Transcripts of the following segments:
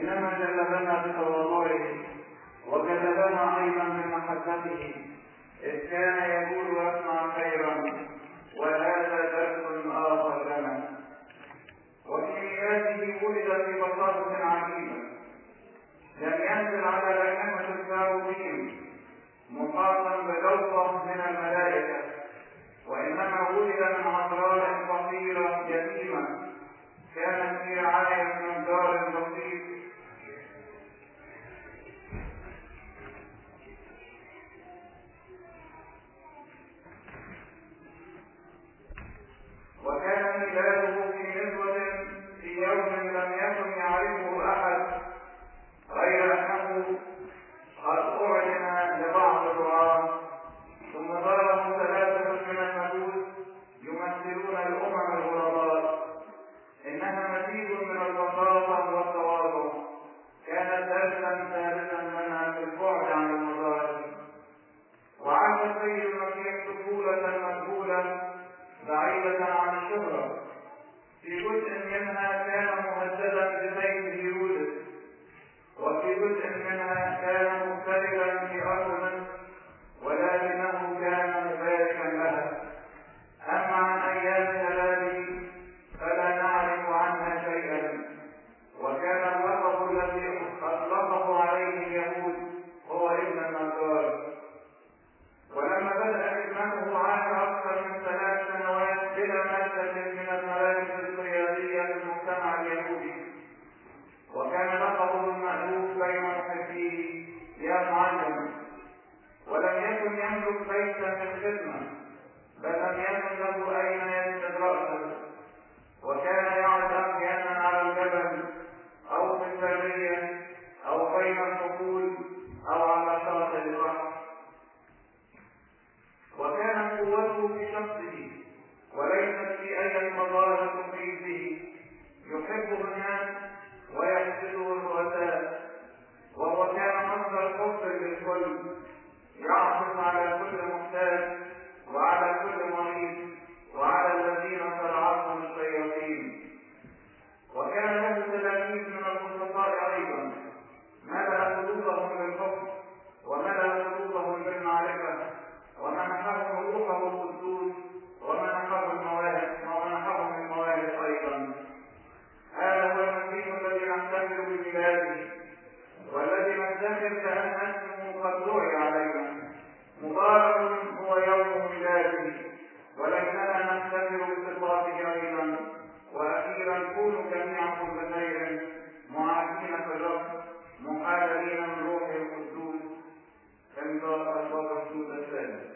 إنما جلبنا بتواضعه وجلبنا أيضا بمحبته إذ كان يقول ويصنع خيرا وهذا درس آخر لنا وفي ميلاده ولد في بساطة عجيبة لم ينزل على بينمة الكاروبين مقاطا بجوطة من الملائكة وإنما ولد من عذراء فقيرة يتيمة كانت في رعاية من دار بسيط وكان ميلاده في نسوة في يوم لم يكن يعرفه أحد غير أنه قد أعلن لبعض الرعاة ثم ضربه ثلاثة من المجوس يمثلون الأمم الغرباء إنها مزيد من البساطة والتواضع كانت درسا ثالثا لنا في البعد عن المظاهر وعاش السيد المسيح طفولة مجهولة بعيدة عن الشهرة في جزء منها كان مهددا بسيف هيرودس وفي جزء منها كان مختلفا في أرض مصر ولكنه كان مباركا لها أما عن أيام شبابه فلا نعرف عنها شيئا وكان اللقب الذي أطلقه عليه اليهود هو ابن النجار ولما بدأ خدمته عاش أكثر من ثلاث سنوات بلا مادة من المراكز القيادية في المجتمع اليهودي وكان لقبه المألوف بين محبيه يا معلم ولم يكن يملك بيتا للخدمة بل لم يكن له أين يسند رأسه وكان يعد أحيانا على الجبل أو في البرية أو بين الحقول أو على شاطئ البحر وكان قوته في شخصه وليست في أي مظاهر تفيده يحبه الناس ويحسده الرؤساء وهو كان مصدر حب للكل يعطف على كل محتاج وعلى كل مريض وعلى الذين صرعتهم الشياطين وكان له تلاميذ من البسطاء ايضا ملا قلوبهم بالحب وملا قلوبهم بالمعرفه ومنحهم روحه القدوس ومنحهم المواهب ومنحهم المواهب ايضا هذا هو المسيح الذي نحتفل بميلاده والذي نفتخر كان اسمه قد دعي علينا مبارك هو يوم ميلاده ولكننا نفتخر بصفاته ايضا واخيرا كونوا جميعكم بخير معافين في الرب محاربين من روح القدوس امضاء البابا السود الثالث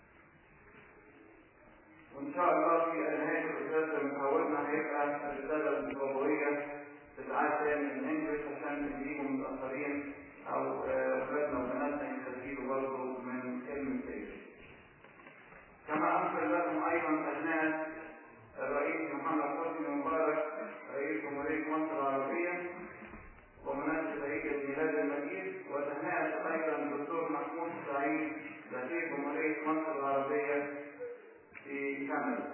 وان شاء الله في نهايه الاستاذ محاولنا هيبقى الرساله البابويه تتعاد تاني من انجلش عشان نجيبهم متاخرين او اولادنا وبناتنا يستفيدوا برضه من كلمه ايه كما امثل لكم ايضا ابناء الرئيس محمد حسني مبارك رئيس جمهوريه مصر العربيه ومناسبة عيد الميلاد المجيد وتهنئة أيضا الدكتور محمود سعيد رئيس جمهورية مصر العربية في كندا.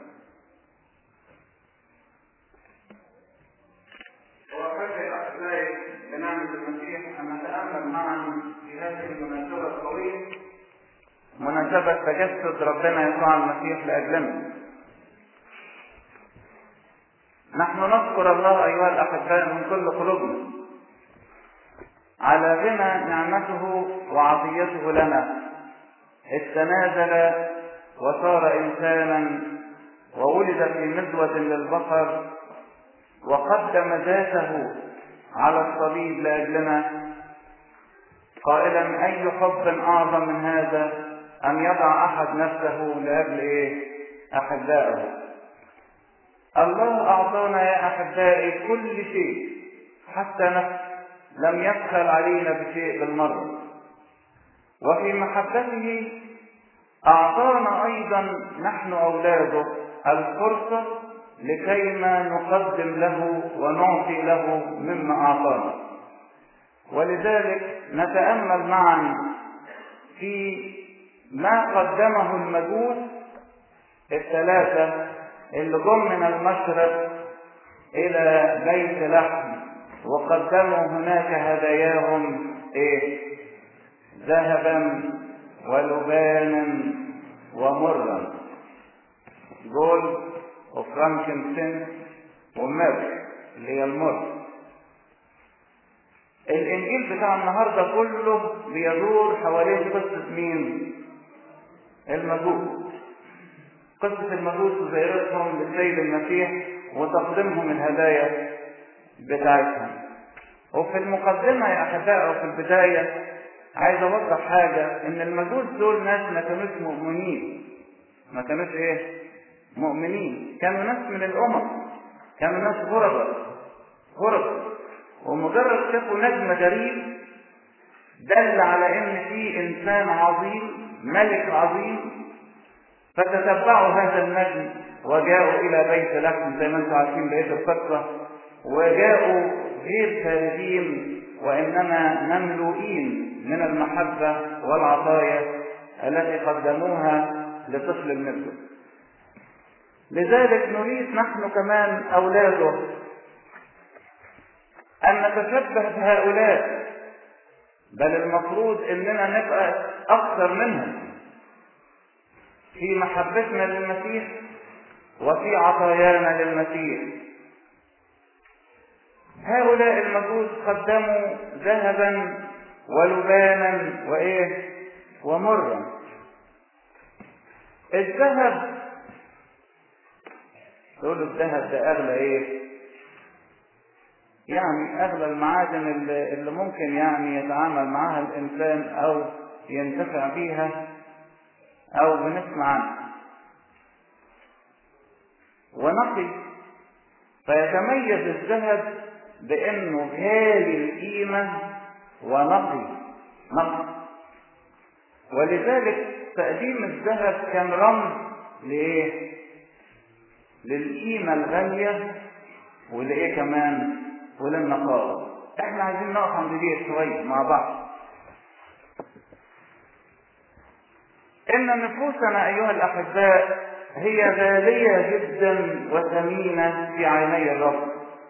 وأحب أحبائي بنعمة المسيح أن نتأمل معا في هذه المناسبة القوية مناسبة تجسد ربنا يسوع المسيح لأجلنا. نحن نشكر الله أيها الأحباء من كل قلوبنا على غنى نعمته وعطيته لنا إذ تنازل وصار إنسانا وولد في مزوة للبشر وقدم ذاته على الصليب لأجلنا قائلا أي حب أعظم من هذا أن يضع أحد نفسه لأجل إيه؟ أحبائه الله أعطانا يا أحبائي كل شيء حتى نفس لم يبخل علينا بشيء بالمرة وفي محبته أعطانا أيضا نحن أولاده الفرصة لكيما نقدم له ونعطي له مما أعطانا ولذلك نتأمل معا في ما قدمه المجوس الثلاثة اللي جم من المشرق إلى بيت لحم وقدموا هناك هداياهم ايه ذهبا ولبانا ومرا جولد وفرانكنسنس وميرك اللي هي المر الانجيل بتاع النهارده كله بيدور حوالين قصه مين المجوس قصه المجوس وزيارتهم للسيد المسيح وتقديمهم الهدايا بتاعتهم وفي المقدمه يا احبائي وفي البدايه عايز اوضح حاجه ان المجوس دول ناس ما كانوش مؤمنين ما كانوش ايه مؤمنين كانوا ناس من الامم كانوا ناس غرباء غرباء ومجرد شافوا نجم غريب دل على ان في انسان عظيم ملك عظيم فتتبعوا هذا النجم وجاءوا الى بيت لحم زي ما انتم عارفين بقيه القصه وجاءوا غير خارجين وانما مملوئين من المحبه والعطايا التي قدموها لطفل منهم لذلك نريد نحن كمان اولاده أن نتشبه بهؤلاء بل المفروض إننا نبقى أكثر منهم في محبتنا للمسيح وفي عطايانا للمسيح هؤلاء المجوس قدموا ذهبا ولبانا وإيه ومرا الذهب تقول الذهب ده أغلى إيه يعني اغلى المعادن اللي, اللي ممكن يعني يتعامل معها الانسان او ينتفع بيها او بنسمع عنها ونقي فيتميز الذهب بانه غالي القيمه ونقي نقي ولذلك تقديم الذهب كان رمز لايه للقيمه الغاليه ولايه كمان وللنقاوة احنا عايزين نقف عند دي شوية مع بعض ان نفوسنا ايها الاحباء هي غالية جدا وثمينة في عيني الرب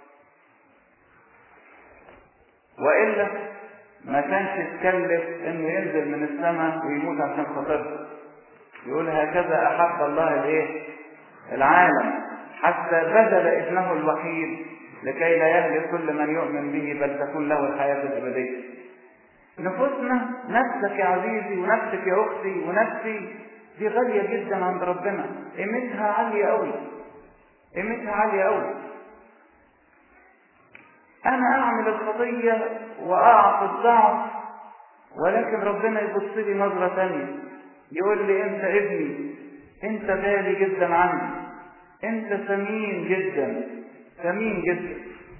وإلا ما كانش يتكلف انه ينزل من السماء ويموت عشان خاطرها يقول هكذا احب الله الايه العالم حتى بذل ابنه الوحيد لكي لا يهلك كل من يؤمن به بل تكون له الحياة الأبدية نفوسنا نفسك يا عزيزي ونفسك يا أختي ونفسي دي غالية جدا عند ربنا قيمتها عالية أوي قيمتها عالية أوي أنا أعمل الخطية وأعطي الضعف ولكن ربنا يبص لي نظرة ثانية يقول لي أنت ابني أنت غالي جدا عندي أنت ثمين جدا ثمين جدا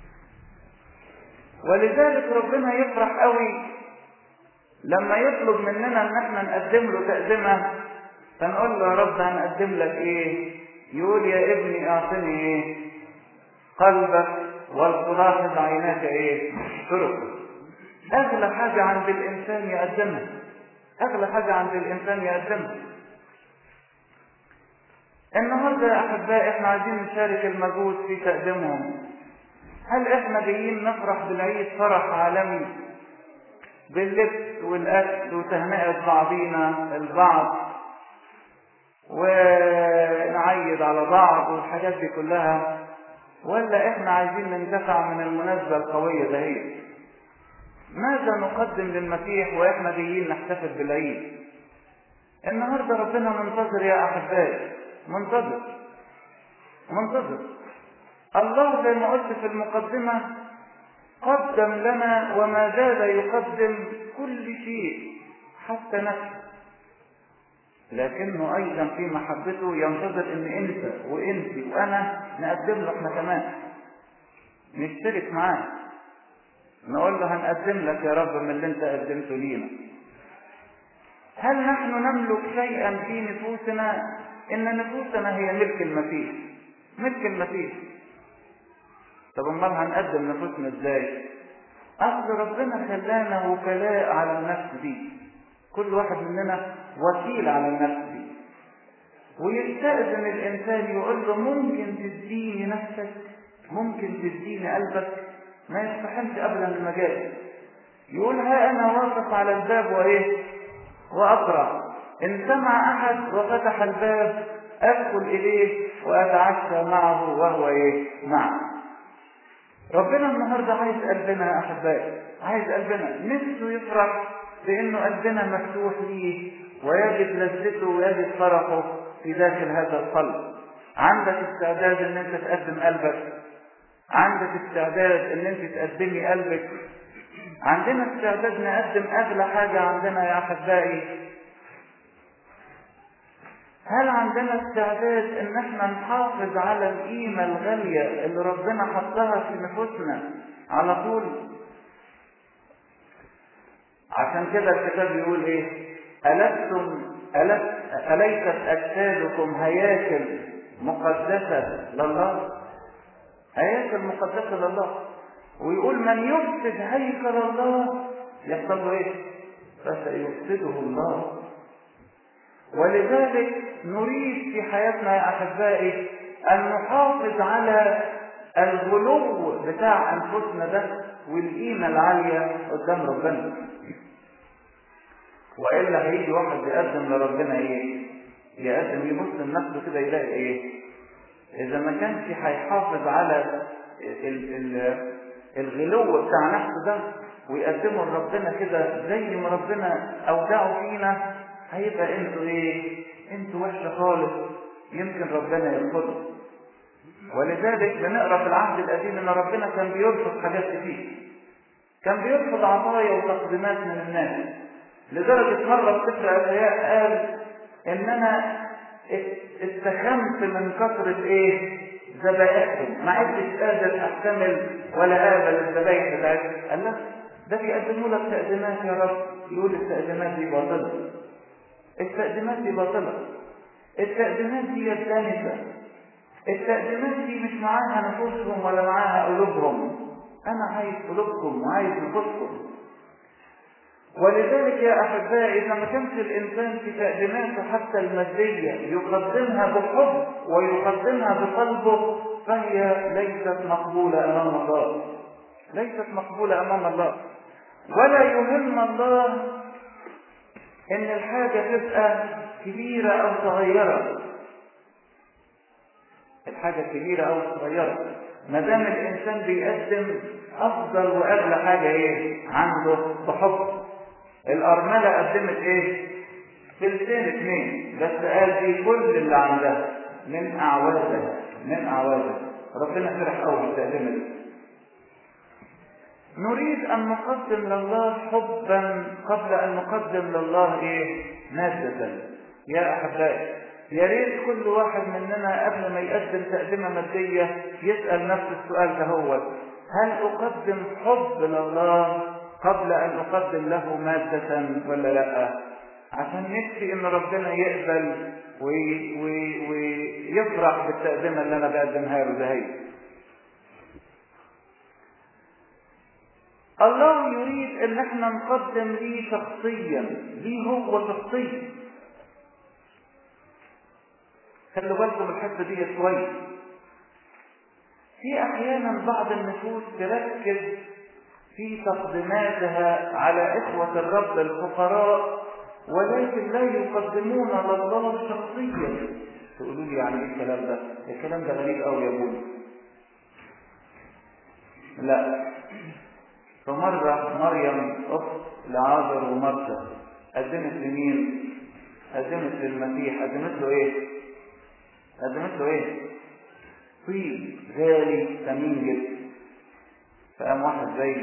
ولذلك ربنا يفرح قوي لما يطلب مننا ان احنا نقدم له تقدمه فنقول له يا رب هنقدم لك ايه يقول يا ابني اعطني ايه قلبك ولتلاحظ عيناك ايه طرق اغلى حاجه عند الانسان يقدمها اغلى حاجه عند الانسان يقدمها النهارده يا احبائي احنا عايزين نشارك المجهود في تقديمهم هل احنا جايين نفرح بالعيد فرح عالمي باللبس والاكل وتهنئه بعضينا البعض ونعيد على بعض والحاجات دي كلها ولا احنا عايزين ننتفع من المناسبه القويه دهيت ماذا نقدم للمسيح واحنا جايين نحتفل بالعيد النهارده ربنا منتظر يا احبائي منتظر منتظر الله زي ما قلت في المقدمة قدم لنا وما زال يقدم كل شيء حتى نفسه لكنه ايضا في محبته ينتظر ان انت وانت وانا نقدم له احنا كمان نشترك معاه نقول له هنقدم لك يا رب من اللي انت قدمته لينا هل نحن نملك شيئا في نفوسنا ان نفوسنا هي ملك المسيح ملك المسيح طب امال هنقدم نفوسنا ازاي اصل ربنا خلانا وكلاء على النفس دي كل واحد مننا وكيل على النفس دي ويستأذن الإنسان يقول له ممكن تديني نفسك ممكن تديني قلبك ما يستحمش ابدا المجال يقول ها انا واقف على الباب وايه واقرا ان سمع احد وفتح الباب ادخل اليه واتعشى معه وهو ايه معه ربنا النهارده عايز قلبنا يا احبائي عايز قلبنا نفسه يفرح بانه قلبنا مفتوح ليه ويجد لذته ويجد فرحه في داخل هذا القلب عندك استعداد ان انت تقدم قلبك عندك استعداد ان انت تقدمي قلبك عندنا استعداد نقدم اغلى حاجه عندنا يا احبائي هل عندنا استعداد ان احنا نحافظ على القيمه الغاليه اللي ربنا حطها في نفوسنا على طول عشان كده الكتاب بيقول ايه ألستم ألست أليست أجسادكم هياكل مقدسة لله هياكل مقدسة لله ويقول من يفسد هيكل الله يحصل له ايه فسيفسده الله ولذلك نريد في حياتنا يا احبائي ان نحافظ على الغلو بتاع انفسنا ده والقيمه العاليه قدام ربنا والا هيجي واحد يقدم لربنا ايه يقدم يبص لنفسه كده يلاقي ايه اذا ما كانش هيحافظ على ال ال الغلو بتاع نفسه ده ويقدمه لربنا كده زي ما ربنا اودعه فينا هيبقى انتوا ايه انتوا وحشه خالص يمكن ربنا يرفضه ولذلك بنقرا في العهد القديم ان ربنا كان بيرفض حاجات كتير كان بيرفض عطايا وتقديمات من الناس لدرجة مرة في سفر الأنبياء قال إن أنا استخمت من كثرة إيه؟ ذبائحهم ما عدتش قادر أحتمل ولا أقبل الذبايح بتاعتهم قال لا ده بيقدموا لك تقديمات يا رب يقول التقديمات دي باطلة التقديمات دي باطلة التقديمات دي دانسة التقديمات دي مش معاها نفوسهم ولا معاها قلوبهم أنا عايز قلوبكم وعايز نفوسكم ولذلك يا أحبائي إذا ما كانش الإنسان في تقديماته حتى المادية يقدمها بحب ويقدمها بقلبه فهي ليست مقبولة أمام الله ليست مقبولة أمام الله ولا يهم الله إن الحاجة تبقى كبيرة أو صغيرة الحاجة كبيرة أو صغيرة ما دام الإنسان بيقدم أفضل وأغلى حاجة إيه عنده بحب الأرملة قدمت إيه؟ فلسين اثنين بس قال دي كل اللي عندها من أعوازها من أعوازها ربنا فرح قوي بالتقديم دي نريد أن نقدم لله حبا قبل أن نقدم لله إيه؟ مادة يا أحبائي يا ريت كل واحد مننا قبل ما يقدم تقدمة مادية يسأل نفس السؤال ده هو هل أقدم حب لله قبل أن أقدم له مادة ولا لا عشان يكفي إن ربنا يقبل وي وي ويفرح بالتقدمة اللي أنا بقدمها له ده هي الله يريد ان احنا نقدم ليه شخصيا ليه هو شخصيا خلوا بالكم الحته دي شويه في احيانا بعض النفوس تركز في تقديماتها على اخوه الرب الفقراء ولكن لا يقدمون لله شخصيا تقولوا لي يعني ايه الكلام ده الكلام ده غريب قوي يا ابوي لا فمرة مريم أخت لعازر ومرثا قدمت لمين؟ قدمت للمسيح قدمت له إيه؟ قدمت له إيه؟ طيب غالي ثمين جدا فقام واحد زي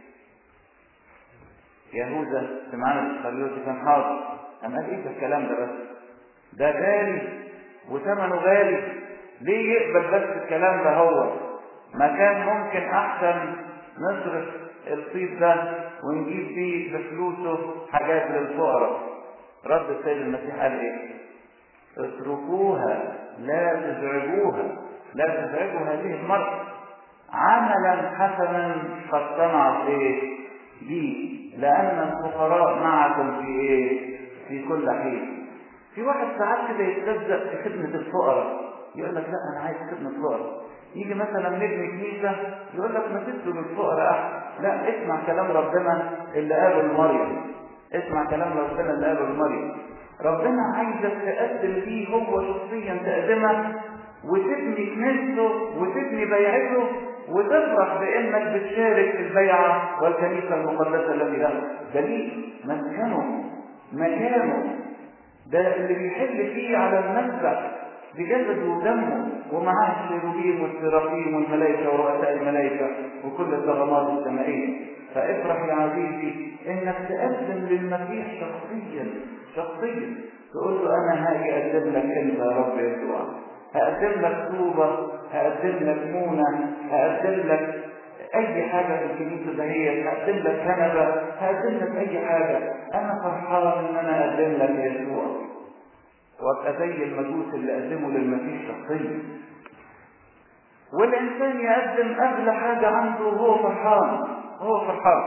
يهوذا سمعان الاسخريوطي كان حاضر قام قال ايه ده الكلام ده بس ده غالي وثمنه غالي ليه يقبل بس الكلام ده هو ما كان ممكن احسن نصرف الطيب ده ونجيب بيه بفلوسه حاجات للفقراء رد السيد المسيح قال ايه اتركوها لا تزعجوها لا تزعجوا هذه المرأة عملا حسنا قد صنعت ايه بي لان الفقراء معكم في ايه في كل حين في واحد ساعات كده يتلزق في خدمة الفقراء يقول لك لا انا عايز خدمة فقراء يجي مثلا نبني كنيسة يقول لك ما تدوا للفقراء أحسن لا اسمع كلام ربنا اللي قاله لمريم اسمع كلام ربنا اللي قاله لمريم ربنا عايزك تقدم فيه هو شخصيا تقدمها وتبني كنيسته وتبني بيعته وتفرح بانك بتشارك في البيعه والكنيسه المقدسه التي لها دليل مسكنه مكانه ده اللي بيحل فيه على المذبح بجسده ودمه ومعاه الشيروبيم والسرافيم والملائكه ورؤساء الملائكه وكل الطغمات السمائيه فافرح يا عزيزي انك تقدم للمسيح شخصيا شخصيا تقول له انا هاجي اقدم لك انت يا رب يسوع هقدم لك طوبة هقدم لك مونة هقدم لك أي حاجة في الكنيسة دهيت هقدم لك كنبة هقدم لك أي حاجة أنا فرحان إن أنا أقدم لك يسوع وأبقى زي المجوس اللي قدمه للمسيح شخصيا والإنسان يقدم أغلى حاجة عنده وهو فرحان هو فرحان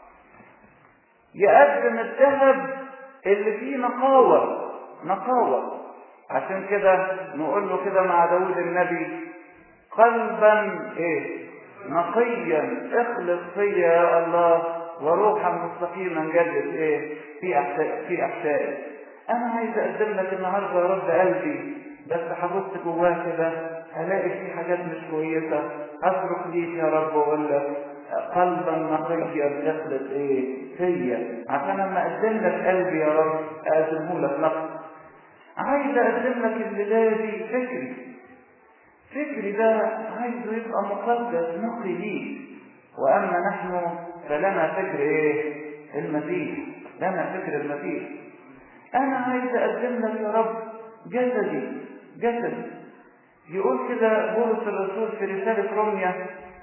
يقدم الذهب اللي فيه نقاوة نقاوة عشان كده نقول له كده مع داود النبي قلبا ايه نقيا اخلص فيا يا الله وروحا مستقيما جدد ايه في احشاء في احشائي انا عايز اقدم لك النهارده يا رب قلبي بس هبص جواه كده هلاقي في حاجات مش كويسه اصرخ ليك يا رب واقول لك قلبا نقيا اخلص ايه فيا عشان لما اقدم لك قلبي يا رب اقدمه لك نقص عايز اقدم لك الليلادي فكري فكري ده عايزه يبقى مقدس نقي ليك واما نحن فلنا فكر ايه المسيح لنا فكر المسيح انا عايز اقدم لك يا رب جسدي جسدي يقول كده بولس الرسول في رسالة روميا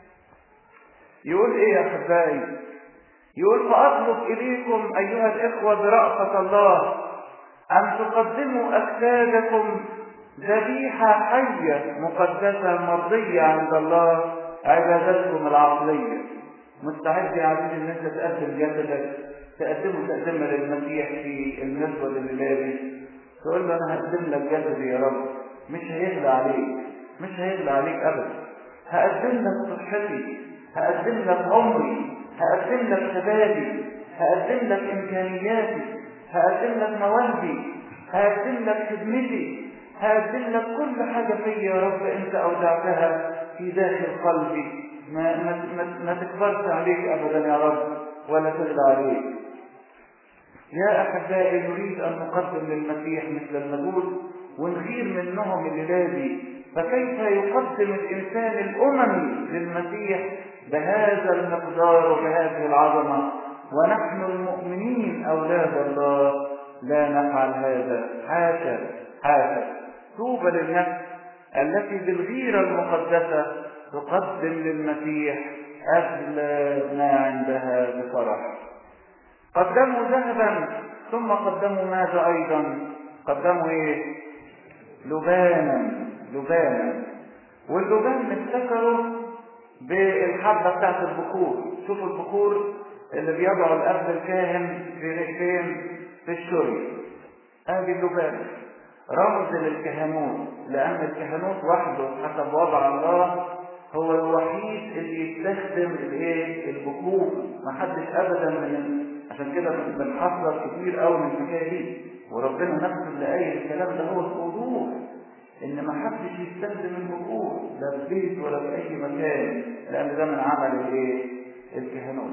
يقول ايه يا احبائي يقول فاطلب اليكم ايها الاخوه برأفة الله أن تقدموا أجسادكم ذبيحة حية مقدسة مرضية عند الله عبادتكم العقلية مستعد يا عزيزي إن أنت تقدم جسدك تقدمه تقدمه للمسيح في المسود الليلي تقول له أنا هقدم لك جسدي يا رب مش هيغلى عليك مش هيغلى عليك أبدا هقدم لك صحتي هقدم لك عمري هقدم لك شبابي هقدم لك إمكانياتي هقدم لك مواهبي هقدم لك خدمتي هقدم لك كل حاجة فيا يا رب أنت أودعتها في داخل قلبي ما, ما, ما, ما تكبرش عليك أبدا يا رب ولا تغلى عليك يا أحبائي نريد أن نقدم للمسيح مثل المجوس ونغير منهم الليلادي فكيف يقدم الإنسان الأممي للمسيح بهذا المقدار وبهذه العظمة ونحن المؤمنين أولاد الله لا نفعل هذا حاشا حاشا طوبى للنفس التي بالغيرة المقدسة تقدم للمسيح أغلى ما عندها بفرح قدموا ذهبا ثم قدموا ماذا أيضا قدموا إيه لبانا لبانا واللبان نفتكره بالحبة بتاعت البخور شوفوا البخور اللي بيضعوا الأب الكاهن في فين في الشري ادي اللبان رمز للكهنوت لأن الكهنوت وحده حسب وضع الله هو الوحيد اللي يستخدم الايه البخور ما حدش ابدا من عشان كده بنحذر كتير قوي من الحكايه دي وربنا نفسه اللي قايل الكلام ده هو الوضوح ان ما حدش يستخدم البخور لا في بيت ولا في اي مكان لان ده من عمل الايه الكهنوت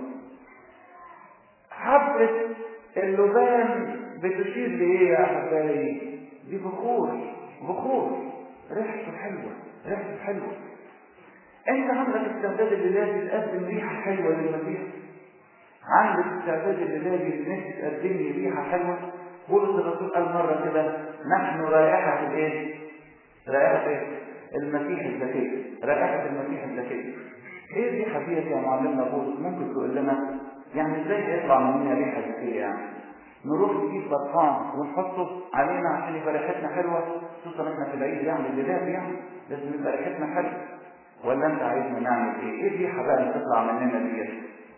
حبة اللبان بتشير لايه يا احبائي دي بخور بخور ريحته حلوه ريحته حلوه انت عندك استعداد الليلادي تقدم ريحه حلوه للمسيح عندك استعداد الليلادي ان انت تقدم لي ريحه حلوه بولس الرسول قال مره كده نحن رائحه الايه رائحه ايه المسيح الزكي رائحه المسيح الزكي ايه الريحه ديت يا معلمنا بولس ممكن تقول لنا يعني ازاي يطلع مننا ريحه زكيه يعني نروح نجيب برفان ونحطه علينا عشان يبقى ريحتنا حلوه خصوصا احنا في العيد يعني الليلات يعني لازم يبقى ريحتنا حلوه ولا انت عايزنا نعمل ايه؟ ايه الريحه بقى اللي تطلع مننا ديت؟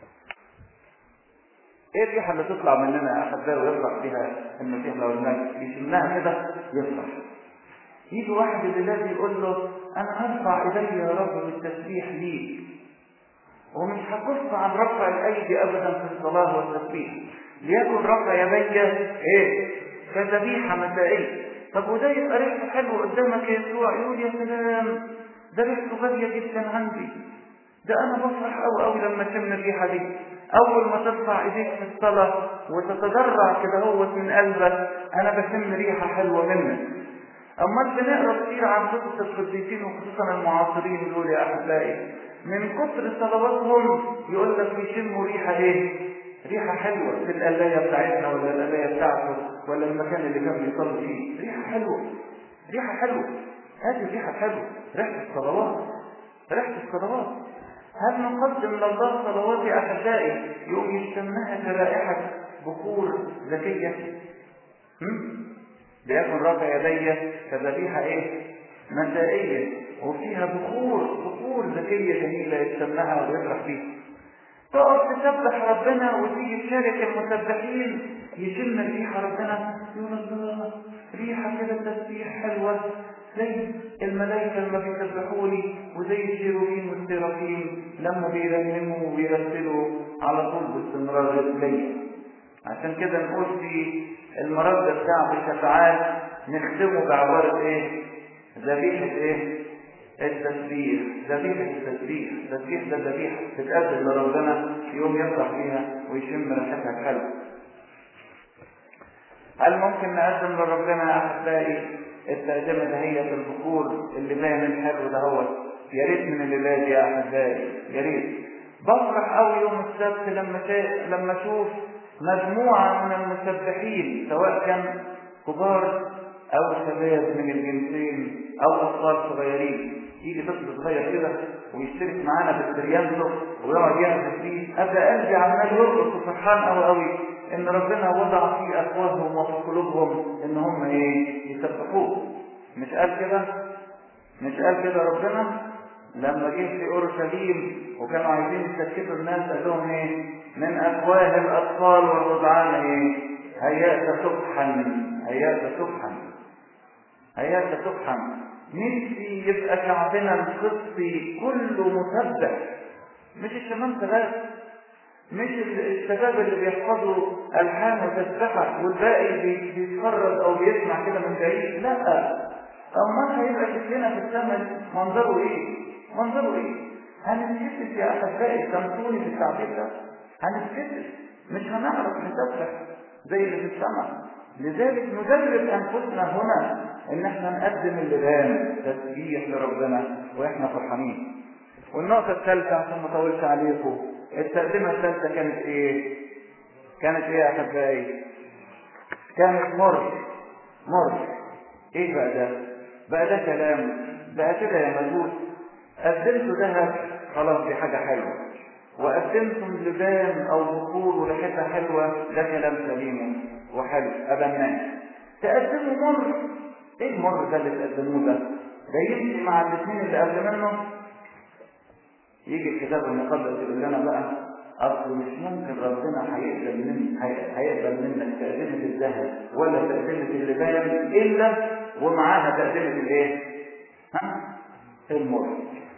ايه الريحه اللي تطلع مننا يا احبائي ويفرح فيها المسيح لو المجد يشمها كده يفرح يجي واحد الليلات يقول له انا هرفع ايدي يا رب بالتسبيح ليك ومش هكف عن رفع الايدي ابدا في الصلاه والتسبيح ليكن رفع يدي ايه كذبيحه مسائيه طب وده يبقى ريحته حلو قدامك يا يسوع يقول يا سلام ده ريحته غاليه جدا عندي ده انا بفرح قوي قوي لما اشم الريحه دي اول ما ترفع ايديك في الصلاه وتتضرع كده هوت من قلبك انا بشم ريحه حلوه منك امال بنقرا كتير عن قصص القديسين وخصوصا المعاصرين دول يا احبائي من كتر صلواتهم يقول لك بيشموا ريحه ايه ريحه حلوه في القلايه بتاعتنا ولا القلايه بتاعته ولا المكان اللي كان بيصلي فيه ريحه حلوه ريحه حلوه هذه الريحه حلوه ريحه الصلوات ريحه الصلوات هل نقدم لله صلوات يا احبائي يقوم يشتمها كرائحه بخور ذكيه ليكن رفع يدي كذبيحه ايه مسائيه وفيها بخور بخور ذكيه جميله يشتمها ويفرح بيها تقف تسبح ربنا وتيجي تشارك المسبحين يشم ريحه ربنا يقول الله ريحه كده تسبيح حلوه زي الملائكة لما بيسبحوني وزي الشيروبين والسيرافين لما بيرنموا وبيرسلوا على طول باستمرار ليا عشان كده نقول في المرد بتاع الشفاعات نختمه بعبارة ايه؟ ذبيحة ايه؟ التسبيح ذبيحة التسبيح التسبيح ده ذبيحة تتقدم لربنا يوم يفرح فيها ويشم ريحتها حلو هل ممكن نقدم لربنا يا احبائي التقدمه دهية البخور اللي باين الحلو ده هو يا ريت من الليلة دي يا احبائي يا ريت بفرح قوي يوم السبت لما شا... لما اشوف مجموعه من المسبحين سواء كان كبار او شباب من الجنسين او اطفال صغيرين يجي طفل صغير كده ويشترك معانا بالتريانزو ويقعد يهدف فيه ابدا قلبي عمال يرقص وفرحان قوي قوي ان ربنا وضع في افواههم وفي قلوبهم ان هم ايه يسبحوه مش قال كده مش قال كده ربنا لما جه في اورشليم وكانوا عايزين يسكتوا الناس قال لهم ايه من افواه الاطفال والرضعان ايه هيأت سبحا هيأت سبحا هيأت سبحا نفسي يبقى شعبنا القبطي كله مسبح مش الشمام ثلاث مش الشباب اللي بيحفظوا الحان وتسبحه والباقي بيتفرج او بيسمع كده من بعيد لا امال هيبقى شكلنا في السماء منظره ايه منظره ايه هنتكسف يا احبائي سامحوني في التعبير ده هنتكسف مش هنعرف نسبح زي اللي في السماء لذلك ندرب انفسنا هنا ان احنا نقدم اللبان تسبيح لربنا واحنا فرحانين والنقطه الثالثه عشان ما اطولش عليكم التقدمه الثالثه كانت ايه كانت ايه يا احبائي كانت مر مر ايه بقى ده بقى ده كلام بقى كده يا مجوس قدمتوا ذهب خلاص دي حاجه حلوه وقدمتم لبان او بخور وريحتها حلوه ده كلام سليم وحلو ابناه تقدموا مر ايه المر ده اللي تقدموه ده ده يمشي مع الاثنين اللي قبل منه يجي الكتاب المقدس يقول لنا بقى اصل مش ممكن ربنا هيقبل من هيقبل منك تقدمه الذهب ولا تقدمه اللبان الا ومعاها تقدمه الايه؟ ها؟ المر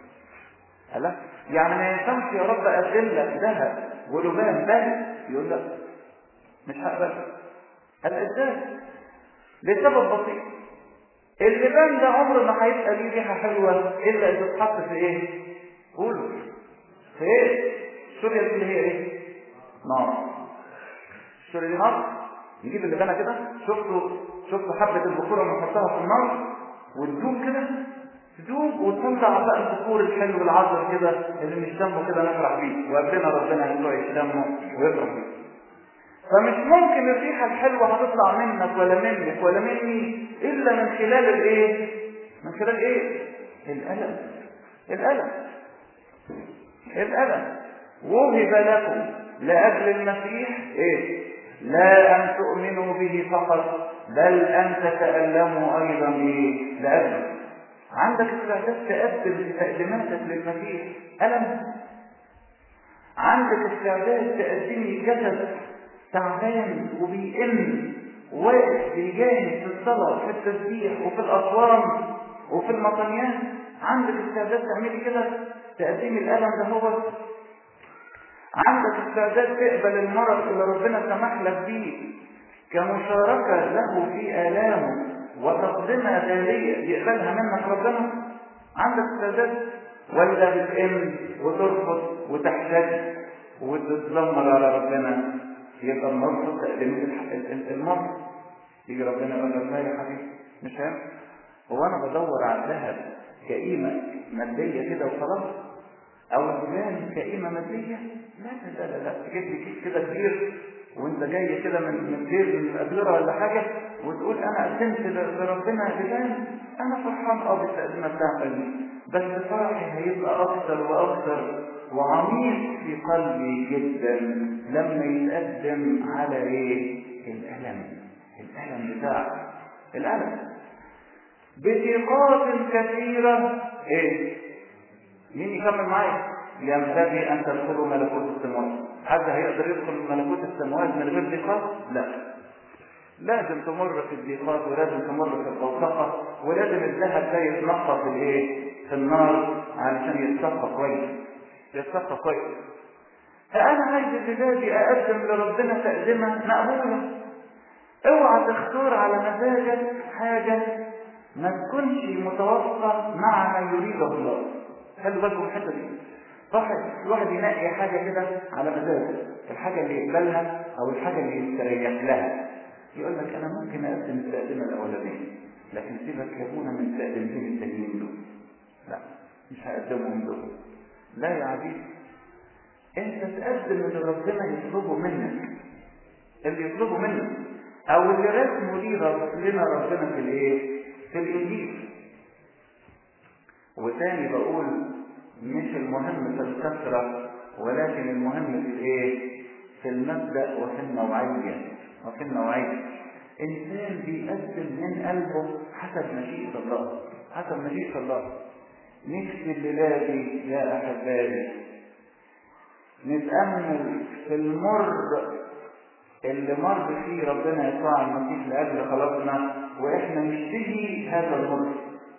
لا يعني ما ينفعش يا رب اقدم لك ذهب ولبان بس يقول لك مش هقبل قال ازاي؟ لسبب بسيط اللبان ده عمره ما هيبقى ليه ريحه حلوه الا اذا اتحط في ايه؟ قولوا في ايه؟ السوريا دي اللي هي ايه؟ نار السوريا دي نار نجيب اللبانه كده شفتوا شفتوا حبه البخور لما نحطها في النار وتدوب كده تدوب وتطلع بقى البخور الحلو العذر كده اللي نشتمه كده نفرح بيه وقبلنا ربنا يسوع يشتمه ويفرح بيه فمش ممكن الريحه الحلوه هتطلع منك ولا منك ولا مني الا من خلال الايه؟ من خلال ايه؟ الالم الالم الالم وهب لكم لاجل المسيح ايه؟ لا ان تؤمنوا به فقط بل ان تتالموا ايضا ايه؟ لاجله عندك استعداد تقدم في تقديماتك للمسيح الم عندك استعداد تقدمي جسد تعبان وبيئن واقف بيجاهد في الصلاة في التسبيح وفي الأصوام وفي المطنيات عندك استعداد تعملي كده تقدمي الالم ده هو عندك استعداد تقبل المرض اللي ربنا سمح لك بيه كمشاركة له في آلامه وتقدمة دالية يقبلها منك ربنا عندك استعداد ولا بتئن وترفض وتحتاج وتتذمر على ربنا يبقى المرفض تقديم المرض يجي ربنا يقول لك لا يا حبيبي مش فاهم هو انا بدور على الذهب كقيمة مادية كده وخلاص او الفلان كقيمة مادية لا لا لا لا تجيب لي كيس كده كبير وانت جاي كده من من بير من الادوره ولا حاجه وتقول انا قدمت لربنا فلان انا فرحان اه بالتقديمه بتاعتك دي بس فرحي هيبقى اكثر واكثر وعميق في قلبي جدا لما يتقدم على ايه؟ الالم الالم بتاعك الالم بثقات كثيره ايه؟ مين يكمل معايا؟ ينبغي ان تدخلوا ملكوت السماوات حد هيقدر يدخل ملكوت السماوات من غير ضيقات لا لازم تمر في الضيقات ولازم تمر في الغوطقه ولازم الذهب ده يتنقى في الايه في النار علشان يتصفى كويس يتصفى كويس فانا عايز بلادي اقدم لربنا تقدمه مقبوله اوعى تختار على مزاجك حاجه ما تكونش متوافقه مع ما يريده الله خلوا بالكم الحته دي صح الواحد ينقي حاجة كده على مزاجه الحاجة اللي يقبلها أو الحاجة اللي يستريح لها يقول لك أنا ممكن أقدم التقديمة الأولانية لكن سيبك يا ابونا من التقديمتين التانيين دول لا مش هقدمهم دول لا يا عزيزي أنت تقدم اللي ربنا يطلبه منك اللي يطلبه منك أو اللي رسمه ليه لنا ربنا في الإيه؟ في الإنجيل وتاني بقول مش المهم في الكثرة ولكن المهم في الايه في المبدأ وفي النوعية وفي النوعية انسان بيقدم من قلبه حسب مشيئة الله حسب مشيئة الله نفسي الليلادي يا احبائي نتأمل في المر اللي مر فيه ربنا يسوع المسيح لأجل خلاصنا واحنا نشتهي هذا المر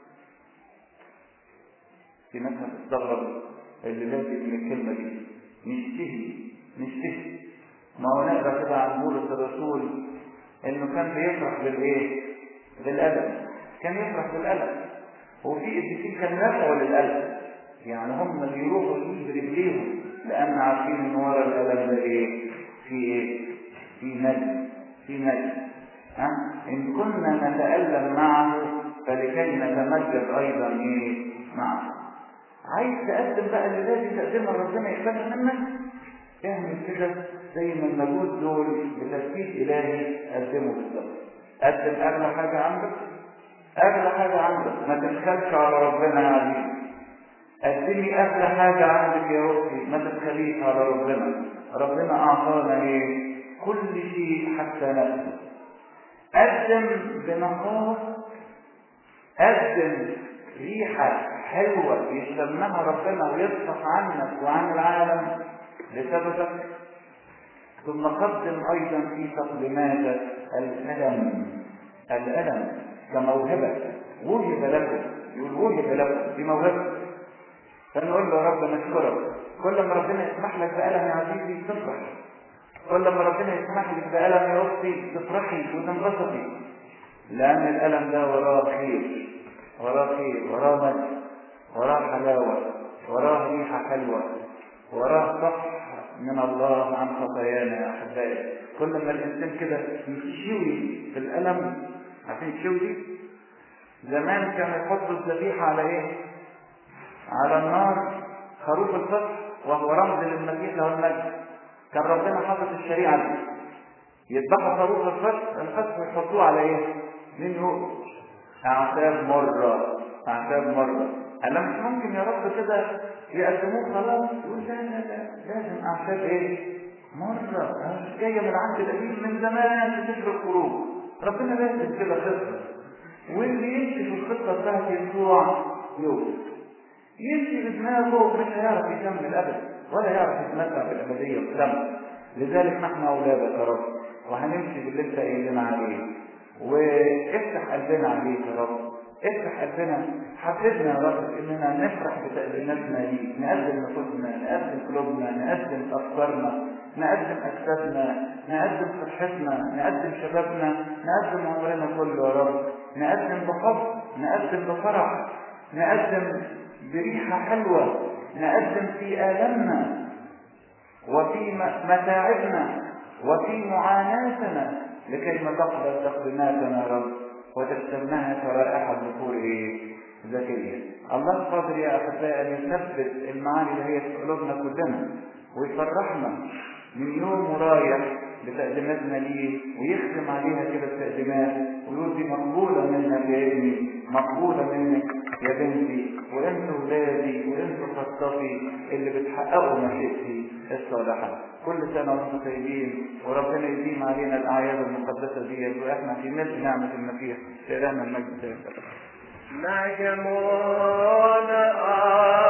في ناس هتستغرب اللي لازم من الكلمة دي نشتهي نشتهي ما هو نقرا كده عن بولس الرسول انه كان بيفرح بالايه؟ بالألم كان يفرح بالألم وفي ابتسام كان يدعو للألم يعني هم اللي يروحوا يجيب برجليهم لأن عارفين ان ورا الألم ده ايه؟ في ايه؟ في مجد في مجد ها؟ إن كنا نتألم معه فلكي نتمجد أيضا ايه؟ معه عايز تقدم بقى اللي لازم تقدمها ربنا يقبلها منك اعمل كده زي ما المجهود دول بترتيب الهي قدمه بالظبط قدم اغلى حاجه عندك اغلى حاجه عندك ما تبخلش على ربنا يا عزيزي قدمي اغلى حاجه عندك يا اختي ما تبخليش على ربنا ربنا اعطانا ايه كل شيء حتى نفسه قدم بنقاء قدم ريحه حلوة يشمها ربنا ويصفح عنك وعن العالم لسببك ثم قدم أيضا في تقديماتك الألم الألم كموهبة وهب لكم يقول وهب لكم دي موهبة فنقول له يا رب نشكرك كل ما ربنا يسمح لك بألم يا عزيزي تفرح كل ما ربنا يسمح لك بألم يا أختي تفرحي وتنبسطي لأن الألم ده وراه خير وراه خير وراه مجد وراه حلاوة وراه ريحة حلوة وراه صح من الله عن خطايانا يا أحبائي كل ما الإنسان كده يشوي في الألم عارفين الشوي دي زمان كان يحط الذبيحة على إيه؟ على النار خروف الفصح وهو رمز للمسيح له المجد كان ربنا حاطط الشريعة دي يذبحوا خروف الفصح الفصح ويحطوه على إيه؟ مين يقول؟ أعتاب مرة أعتاب مرة أنا مش ممكن يا رب كده يقدموه خلاص يقول لا لا لا لازم أعتاب إيه؟ مرة أنا مش جاية من عند القديم من زمان في سفر الخروج ربنا لازم كده خطة واللي يمشي في الخطة بتاعت يسوع يوسف يمشي بدماغه مش هيعرف يكمل أبدا ولا يعرف يتمتع بالأبدية والسمع لذلك نحن أولادك يا رب وهنمشي باللي أنت قايل لنا عليه وافتح قلبنا عليك يا رب افتح قلبنا حفزنا يا رب اننا نفرح بتقديماتنا ليك نقدم نفوسنا نقدم قلوبنا نقدم افكارنا نقدم اجسادنا نقدم صحتنا نقدم شبابنا نقدم عمرنا كله يا رب نقدم بحب نقدم بفرح نقدم بريحة حلوة نقدم في آلامنا وفي متاعبنا وفي معاناتنا لكي ما تقبل تقديماتنا يا رب وتستناها كرائحة بخور ايه؟ ذكية. الله قادر يا احبائي ان يثبت المعاني اللي هي في قلوبنا كلنا ويفرحنا من يوم ورايح بتقديماتنا ليه ويختم عليها كده التقديمات ويقول دي مقبولة منك يا ابني مقبولة منك يا بنتي وانتوا ولادي وانتوا خطتي اللي بتحققوا مشيئتي الصالحة كل سنة وانتم طيبين وربنا يديم علينا الأعياد المقدسة ديت واحنا في ملء نعمة المسيح سيرانا المجد نجمون